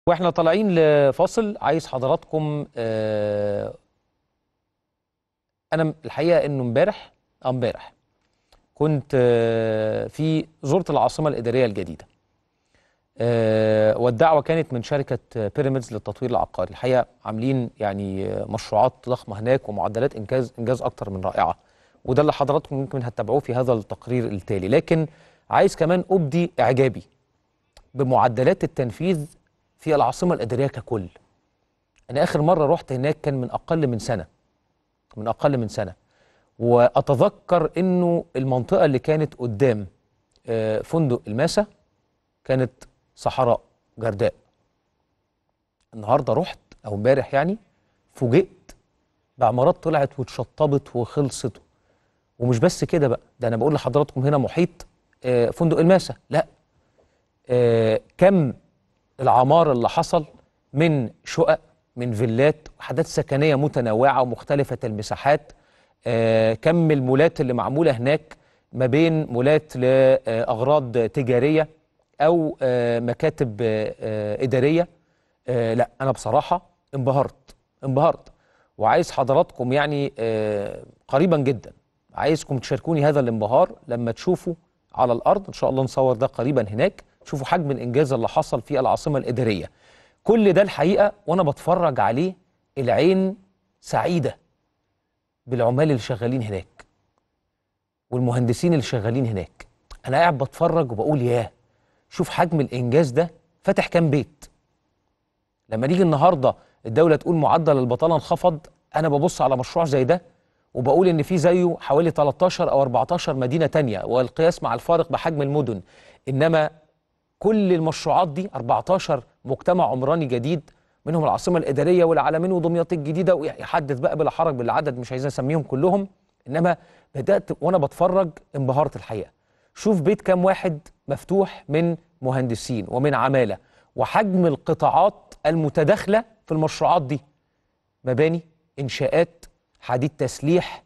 واحنا طالعين لفاصل عايز حضراتكم آه، انا الحقيقه انه امبارح آه، امبارح كنت آه، في زرت العاصمه الاداريه الجديده آه، والدعوه كانت من شركه آه، بيراميدز للتطوير العقاري الحقيقه عاملين يعني آه، مشروعات ضخمه هناك ومعدلات انجاز انجاز اكتر من رائعه وده اللي حضراتكم ممكن هتتابعوه في هذا التقرير التالي لكن عايز كمان ابدي اعجابي بمعدلات التنفيذ في العاصمه الاداريه ككل انا اخر مره رحت هناك كان من اقل من سنه من اقل من سنه واتذكر انه المنطقه اللي كانت قدام آه، فندق الماسا كانت صحراء جرداء النهارده رحت او امبارح يعني فوجئت بعمارات طلعت واتشطبت وخلصت ومش بس كده بقى ده انا بقول لحضراتكم هنا محيط آه، فندق الماسا لا آه، كم العمار اللي حصل من شقق من فيلات وحدات سكنيه متنوعه ومختلفه المساحات آه، كم المولات اللي معموله هناك ما بين مولات لاغراض تجاريه او آه، مكاتب آه، آه، اداريه آه، لا انا بصراحه انبهرت انبهرت وعايز حضراتكم يعني آه، قريبا جدا عايزكم تشاركوني هذا الانبهار لما تشوفوا على الارض ان شاء الله نصور ده قريبا هناك تشوفوا حجم الانجاز اللي حصل في العاصمه الاداريه كل ده الحقيقه وانا بتفرج عليه العين سعيده بالعمال اللي شغالين هناك والمهندسين اللي شغالين هناك انا قاعد بتفرج وبقول ياه شوف حجم الانجاز ده فاتح كام بيت لما نيجي النهارده الدوله تقول معدل البطاله انخفض انا ببص على مشروع زي ده وبقول ان في زيه حوالي 13 او 14 مدينه تانية والقياس مع الفارق بحجم المدن انما كل المشروعات دي 14 مجتمع عمراني جديد منهم العاصمه الاداريه والعالمين ودمياط الجديده ويحدث بقى بلا حرج بالعدد مش عايزين اسميهم كلهم انما بدات وانا بتفرج انبهرت الحقيقه شوف بيت كام واحد مفتوح من مهندسين ومن عماله وحجم القطاعات المتداخله في المشروعات دي مباني انشاءات حديد تسليح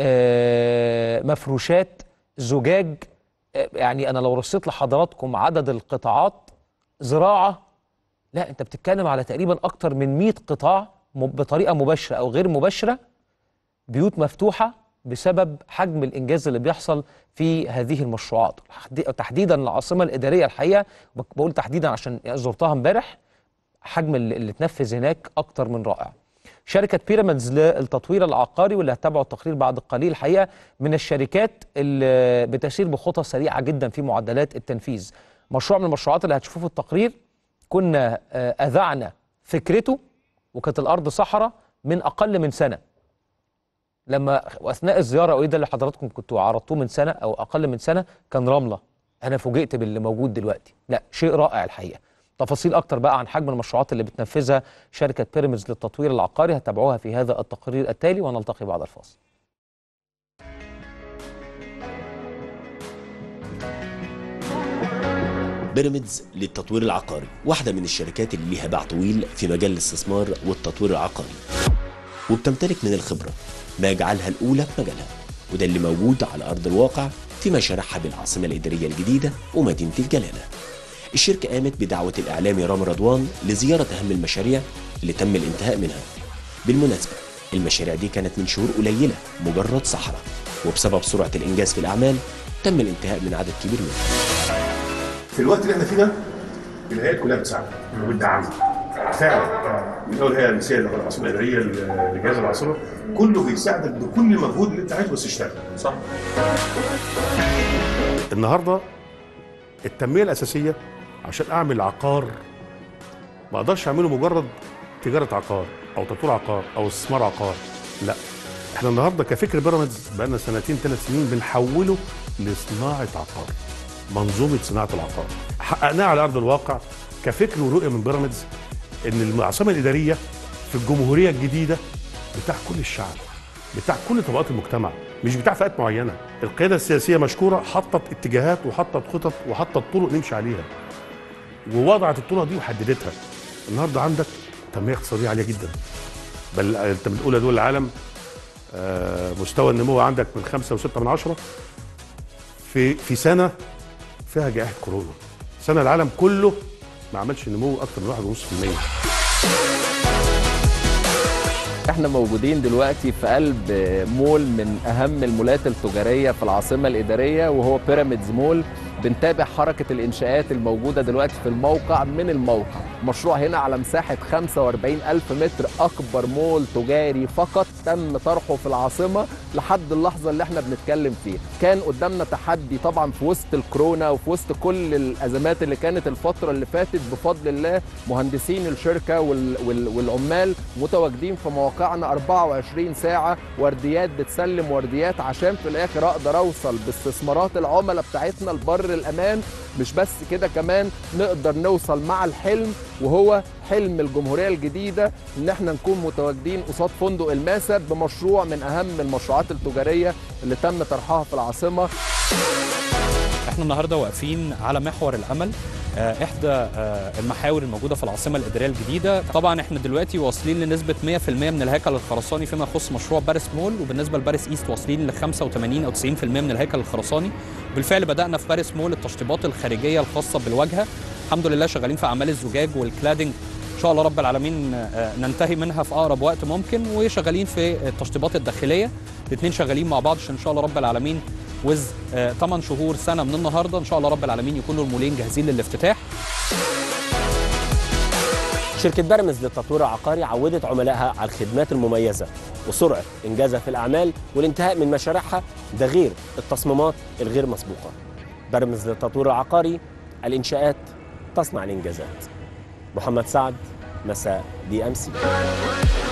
آه، مفروشات زجاج آه، يعني انا لو رصيت لحضراتكم عدد القطاعات زراعه لا انت بتتكلم على تقريبا اكتر من 100 قطاع م- بطريقه مباشره او غير مباشره بيوت مفتوحه بسبب حجم الانجاز اللي بيحصل في هذه المشروعات حدي- تحديدا العاصمه الاداريه الحقيقه بك- بقول تحديدا عشان زرتها امبارح حجم اللي اللي اتنفذ هناك اكتر من رائع شركه بيراميدز للتطوير العقاري واللي هتتابعوا التقرير بعد قليل الحقيقه من الشركات اللي بتسير بخطى سريعه جدا في معدلات التنفيذ مشروع من المشروعات اللي هتشوفوه في التقرير كنا آه، اذعنا فكرته وكانت الارض صحراء من اقل من سنه لما واثناء الزياره وايه ده اللي حضراتكم كنتوا عرضتوه من سنه او اقل من سنه كان رمله انا فوجئت باللي موجود دلوقتي لا شيء رائع الحقيقه تفاصيل اكتر بقى عن حجم المشروعات اللي بتنفذها شركه بيراميدز للتطوير العقاري هتابعوها في هذا التقرير التالي ونلتقي بعد الفاصل بيراميدز للتطوير العقاري واحدة من الشركات اللي ليها باع طويل في مجال الاستثمار والتطوير العقاري وبتمتلك من الخبرة ما يجعلها الأولى في مجالها وده اللي موجود على أرض الواقع في مشاريعها بالعاصمة الإدارية الجديدة ومدينة الجلالة الشركة قامت بدعوة الإعلامي رامي رضوان لزيارة أهم المشاريع اللي تم الانتهاء منها بالمناسبة المشاريع دي كانت من شهور قليلة مجرد صحراء وبسبب سرعة الإنجاز في الأعمال تم الانتهاء من عدد كبير منها في الوقت اللي احنا فيه ده الهيئات كلها بتساعد وبتدعمنا فعلا من اول هيئه الرئيسيه للعاصمه الاداريه لجهاز العاصمه كله بيساعدك بكل المجهود اللي انت عايزه بس اشتغل صح النهارده التنميه الاساسيه عشان اعمل عقار ما اقدرش اعمله مجرد تجاره عقار او تطوير عقار او استثمار عقار لا احنا النهارده كفكر بيراميدز بقالنا سنتين ثلاث سنين بنحوله لصناعه عقار منظومه صناعه العقار حققناها على ارض الواقع كفكر ورؤيه من بيراميدز ان العاصمه الاداريه في الجمهوريه الجديده بتاع كل الشعب بتاع كل طبقات المجتمع مش بتاع فئات معينه القياده السياسيه مشكوره حطت اتجاهات وحطت خطط وحطت طرق نمشي عليها ووضعت الطرق دي وحددتها النهارده عندك تنميه اقتصاديه عاليه جدا بل انت من اولى دول العالم آه، مستوى النمو عندك من خمسة وستة من عشرة في في سنة فيها جائحة كورونا سنة العالم كله ما عملش نمو اكتر من 1.5% احنا موجودين دلوقتي في قلب مول من اهم المولات التجاريه في العاصمه الاداريه وهو بيراميدز مول بنتابع حركه الانشاءات الموجوده دلوقتي في الموقع من الموقع مشروع هنا على مساحه 45 الف متر اكبر مول تجاري فقط تم طرحه في العاصمه لحد اللحظه اللي احنا بنتكلم فيها كان قدامنا تحدي طبعا في وسط الكورونا وفي وسط كل الازمات اللي كانت الفتره اللي فاتت بفضل الله مهندسين الشركه وال وال والعمال متواجدين في مواقعنا 24 ساعه ورديات بتسلم ورديات عشان في الاخر اقدر اوصل باستثمارات العملاء بتاعتنا لبر الامان مش بس كده كمان نقدر نوصل مع الحلم وهو حلم الجمهوريه الجديده ان احنا نكون متواجدين قصاد فندق الماسة بمشروع من اهم المشروعات التجاريه اللي تم طرحها في العاصمه احنا النهارده واقفين على محور الامل آه، احدى آه، المحاور الموجوده في العاصمه الاداريه الجديده طبعا احنا دلوقتي واصلين لنسبه 100% من الهيكل الخرساني فيما يخص مشروع باريس مول وبالنسبه لباريس ايست واصلين ل 85 او 90% من الهيكل الخرساني بالفعل بدانا في باريس مول التشطيبات الخارجيه الخاصه بالواجهه الحمد لله شغالين في اعمال الزجاج والكلادنج ان شاء الله رب العالمين آه، ننتهي منها في اقرب وقت ممكن وشغالين في التشطيبات الداخليه الاثنين شغالين مع بعض عشان ان شاء الله رب العالمين وز 8 شهور سنه من النهارده ان شاء الله رب العالمين يكونوا المولين جاهزين للافتتاح شركة بيراميدز للتطوير العقاري عودت عملائها على الخدمات المميزة وسرعة إنجازها في الأعمال والانتهاء من مشاريعها ده غير التصميمات الغير مسبوقة بيراميدز للتطوير العقاري الإنشاءات تصنع الإنجازات محمد سعد مساء دي أم سي